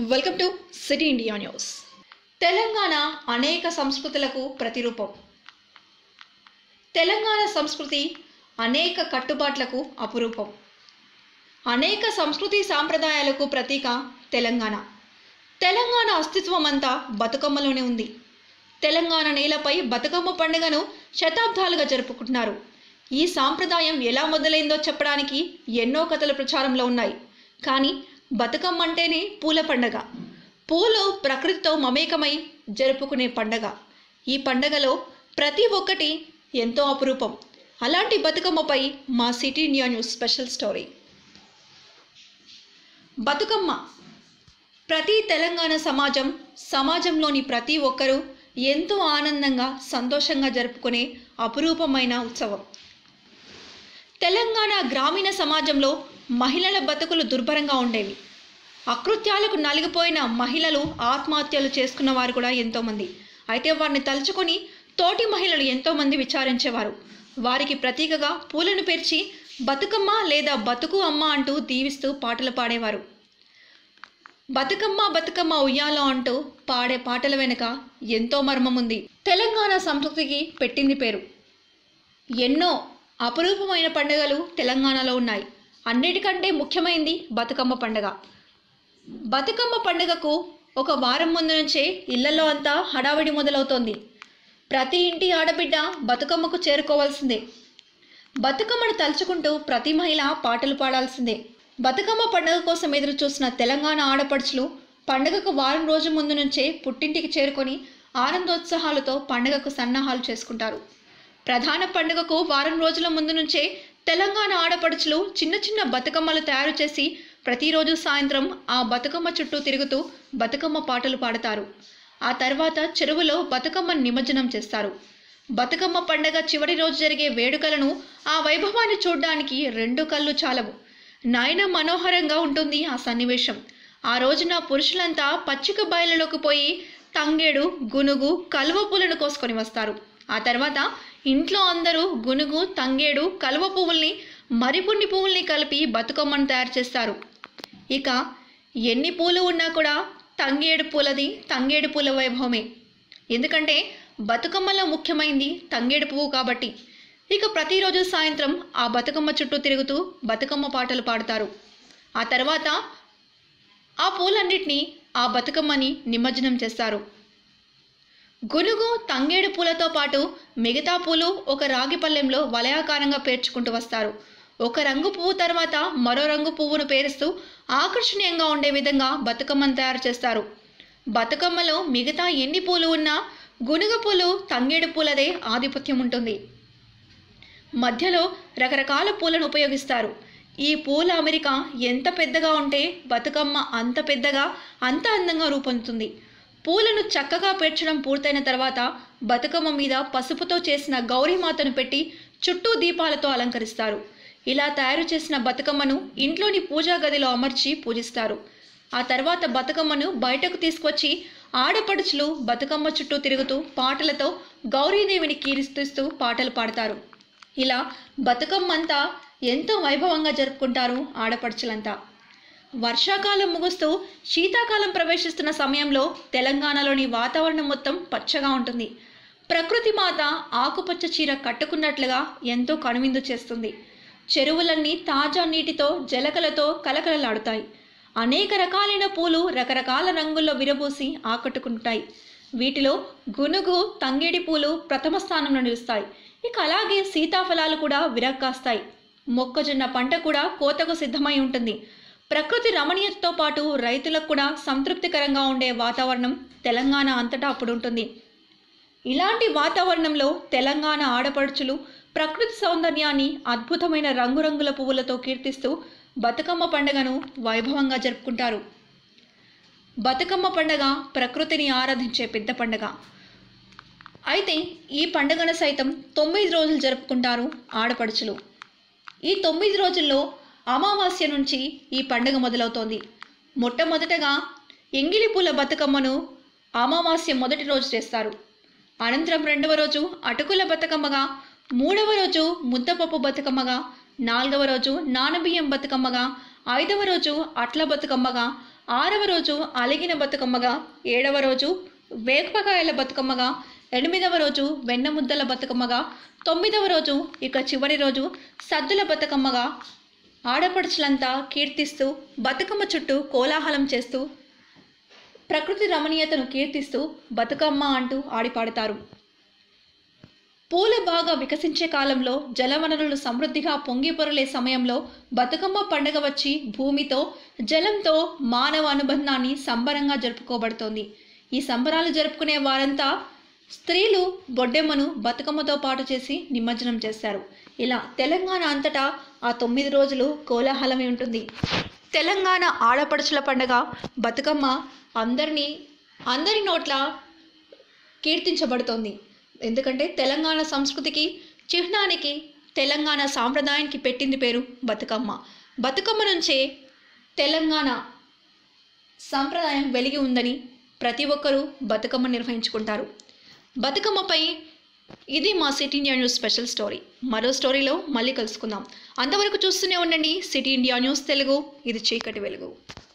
welcome to city India news Telangana అనేక సంస్కృతులకు ప్రతిరూపం తెలంగాణ సంస్కృతి అనేక కట్టుబాట్లకు అపురూపం అనేక సంస్కృతి సాంప్రదాయాలకు ప్రతీక తెలంగాణ తెలంగాణ అస్తిత్వం అంతా బతుకమ్మలోనే ఉంది తెలంగాణ నేలపై బతుకమ్మ పండుగను శతాబ్దాలుగా జరుపుకుంటున్నారు ఈ సాంప్రదాయం ఎలా మొదలైందో చెప్పడానికి ఎన్నో కథలు ప్రచారంలో ఉన్నాయి కానీ బతుకమ్మ అంటేనే పూల పండగ పూలు ప్రకృతితో మమేకమై జరుపుకునే పండగ ఈ పండగలో ప్రతి ఒక్కటి ఎంతో అపురూపం అలాంటి బతుకమ్మపై మా city India news special story Bathukamma ప్రతి తెలంగాణ సమాజం సమాజంలోని ప్రతి ఒక్కరూ ఎంతో ఆనందంగా సంతోషంగా జరుపుకునే అపురూపమైన ఉత్సవం తెలంగాణ గ్రామీణ సమాజంలో మహిళల బతుకులు దుర్భరంగా ఉండేవి అకృత్యాలకు నలిగిపోయిన మహిళలు ఆత్మహత్యలు చేసుకున్న వారు కూడా ఎంతోమంది అయితే వారిని తలుచుకొని తోటి మహిళలు ఎంతోమంది విచారించేవారు వారికి ప్రతీకగా పూలను పేర్చి బతుకమ్మ లేదా బతుకు అమ్మ అంటూ దీవిస్తూ పాటలు పాడేవారు బతుకమ్మ బతుకమ్మ ఉయ్యాలో అంటూ పాడే పాటల వెనుక ఎంతో మర్మం ఉంది తెలంగాణ సంస్కృతికి పెట్టింది పేరు ఎన్నో అపురూపమైన పండుగలు తెలంగాణలో ఉన్నాయి అన్నిటికంటే ముఖ్యమైనది బతుకమ్మ పండుగ బతుకమ్మ పండుగకు ఒక వారం ముందు నుంచే ఇళ్లలో అంతా హడావిడి మొదలవుతోంది ప్రతి ఇంటి ఆడబిడ్డ బతుకమ్మకు చేరుకోవాల్సిందే బతుకమ్మను తలుచుకుంటూ ప్రతి మహిళ పాటలు పాడాల్సిందే బతుకమ్మ పండుగ కోసం ఎదురు చూసిన తెలంగాణ ఆడపడుచులు పండుగకు వారం రోజు ముందు నుంచే పుట్టింటికి చేరుకొని ఆనందోత్సాహాలతో పండుగకు సన్నాహాలు చేసుకుంటారు ప్రధాన పండుగకు వారం రోజుల ముందు నుంచే తెలంగాణ ఆడపడుచులు చిన్న చిన్న బతుకమ్మలు తయారు చేసి ప్రతిరోజు సాయంత్రం ఆ బతుకమ్మ చుట్టూ తిరుగుతూ బతుకమ్మ పాటలు పాడతారు ఆ తర్వాత చెరువులో బతుకమ్మ నిమజ్జనం చేస్తారు బతుకమ్మ పండగ చివరి రోజు జరిగే వేడుకలను ఆ వైభవాన్ని చూడడానికి రెండు కళ్ళు చాలవు నాయన మనోహరంగా ఉంటుంది ఆ సన్నివేశం ఆ రోజున పురుషులంతా పచ్చిక బయలులోకి పోయి తంగేడు గునుగు కలువ పూలను కోసుకొని వస్తారు ఆ తర్వాత ఇంట్లో అందరూ గునుగు తంగేడు కలువ పువ్వుల్ని మరికొన్ని పువ్వుల్ని కలిపి బతుకమ్మను తయారు చేస్తారు ఇక ఎన్ని పూలు ఉన్నా కూడా తంగేడు పూలది తంగేడు పూల వైభవమే ఎందుకంటే బతుకమ్మలో ముఖ్యమైనది తంగేడు పువ్వు కాబట్టి ఇక ప్రతిరోజు సాయంత్రం ఆ బతుకమ్మ చుట్టూ తిరుగుతూ బతుకమ్మ పాటలు పాడతారు ఆ తర్వాత ఆ పూలన్నిటినీ ఆ బతుకమ్మని నిమజ్జనం చేస్తారు గునుగు తంగేడు పూలతో పాటు మిగతా పూలు ఒక రాగి పళ్ళెంలో వలయాకారంగా పేర్చుకుంటూ వస్తారు ఒక రంగు పువ్వు తర్వాత మరో రంగు పువ్వును పేరుస్తూ ఆకర్షణీయంగా ఉండే విధంగా బతుకమ్మను తయారు చేస్తారు బతుకమ్మలో మిగతా ఎన్ని పూలు ఉన్నా గునుగ పూలు తంగేడు పూలదే ఆధిపత్యం ఉంటుంది మధ్యలో రకరకాల పూలను ఉపయోగిస్తారు ఈ పూల అమెరిక ఎంత పెద్దగా ఉంటే బతుకమ్మ అంత పెద్దగా అంత అందంగా రూపొందుతుంది పూలను చక్కగా పేర్చడం పూర్తయిన తర్వాత బతుకమ్మ మీద పసుపుతో చేసిన గౌరీమాతను పెట్టి చుట్టూ దీపాలతో అలంకరిస్తారు ఇలా తయారు చేసిన బతుకమ్మను ఇంట్లోని పూజా గదిలో అమర్చి పూజిస్తారు ఆ తర్వాత బతుకమ్మను బయటకు తీసుకొచ్చి ఆడపడుచులు బతుకమ్మ చుట్టూ తిరుగుతూ పాటలతో గౌరీదేవిని కీర్తిస్తూ పాటలు పాడతారు ఇలా బతుకమ్మంతా ఎంతో వైభవంగా జరుపుకుంటారు ఆడపడుచులంతా వర్షాకాలం ముగుస్తూ శీతాకాలం ప్రవేశిస్తున్న సమయంలో తెలంగాణలోని వాతావరణం మొత్తం పచ్చగా ఉంటుంది ప్రకృతి మాత ఆకుపచ్చ చీర కట్టుకున్నట్లుగా ఎంతో కనువిందు చేస్తుంది చెరువులన్నీ తాజా నీటితో జలకలతో కలకలలాడుతాయి అనేక రకాలైన పూలు రకరకాల రంగుల్లో విరబూసి ఆకట్టుకుంటాయి వీటిలో గునుగు తంగేడి పూలు ప్రథమ స్థానంలో నిలుస్తాయి ఇక అలాగే సీతాఫలాలు కూడా విరక్కాస్తాయి మొక్కజొన్న పంట కూడా కోతకు సిద్ధమై ఉంటుంది ప్రకృతి రమణీయతతో పాటు రైతులకు కూడా సంతృప్తికరంగా ఉండే వాతావరణం తెలంగాణ అంతటా అప్పుడు ఉంటుంది ఇలాంటి వాతావరణంలో తెలంగాణ ఆడపడుచులు ప్రకృతి సౌందర్యాన్ని అద్భుతమైన రంగురంగుల పువ్వులతో కీర్తిస్తూ బతుకమ్మ పండుగను వైభవంగా జరుపుకుంటారు బతుకమ్మ పండుగ ప్రకృతిని ఆరాధించే పెద్ద పండుగ అయితే ఈ పండుగను సైతం తొమ్మిది రోజులు జరుపుకుంటారు ఆడపడుచులు ఈ తొమ్మిది రోజుల్లో అమావాస్య నుంచి ఈ పండుగ మొదలవుతోంది మొట్టమొదటగా ఎంగిలి పూల బతుకమ్మను అమావాస్య మొదటి రోజు చేస్తారు అనంతరం రెండవ రోజు అటుకుల బతుకమ్మగా మూడవ రోజు ముద్దపప్పు బతుకమ్మగా నాలుగవ రోజు నానబియ్యం బతుకమ్మగా ఐదవ రోజు అట్ల బతుకమ్మగా ఆరవ రోజు అలిగిన బతుకమ్మగా ఏడవ రోజు వేపకాయల బతుకమ్మగా ఎనిమిదవ రోజు వెన్న ముద్దల బతుకమ్మగా తొమ్మిదవ రోజు ఇక చివరి రోజు సద్దుల బతుకమ్మగా ఆడపడుచులంతా కీర్తిస్తూ బతుకమ్మ చుట్టూ కోలాహలం చేస్తూ ప్రకృతి రమణీయతను కీర్తిస్తూ బతుకమ్మ అంటూ ఆడిపాడతారు పూలు బాగా వికసించే కాలంలో జలవనరులు సమృద్ధిగా పొంగి పొరలే సమయంలో బతుకమ్మ పండగ వచ్చి భూమితో జలంతో మానవ అనుబంధాన్ని సంబరంగా జరుపుకోబడుతోంది ఈ సంబరాలు జరుపుకునే వారంతా స్త్రీలు బొడ్డెమ్మను బతుకమ్మతో పాటు చేసి నిమజ్జనం చేస్తారు ఇలా తెలంగాణ అంతటా ఆ తొమ్మిది రోజులు కోలాహలమే ఉంటుంది తెలంగాణ ఆడపడుచుల పండగ బతుకమ్మ అందరినీ అందరి నోట్ల కీర్తించబడుతోంది ఎందుకంటే తెలంగాణ సంస్కృతికి చిహ్నానికి తెలంగాణ సాంప్రదాయానికి పెట్టింది పేరు బతుకమ్మ బతుకమ్మ నుంచే తెలంగాణ సాంప్రదాయం వెలిగి ఉందని ప్రతి ఒక్కరూ బతుకమ్మ నిర్వహించుకుంటారు బతుకమ్మపై ఇది మా city India news special story మరో స్టోరీలో మళ్ళీ కలుసుకుందాం అంతవరకు చూస్తూనే ఉండండి సిటీ ఇండియా న్యూస్ తెలుగు ఇది చీకటి వెలుగు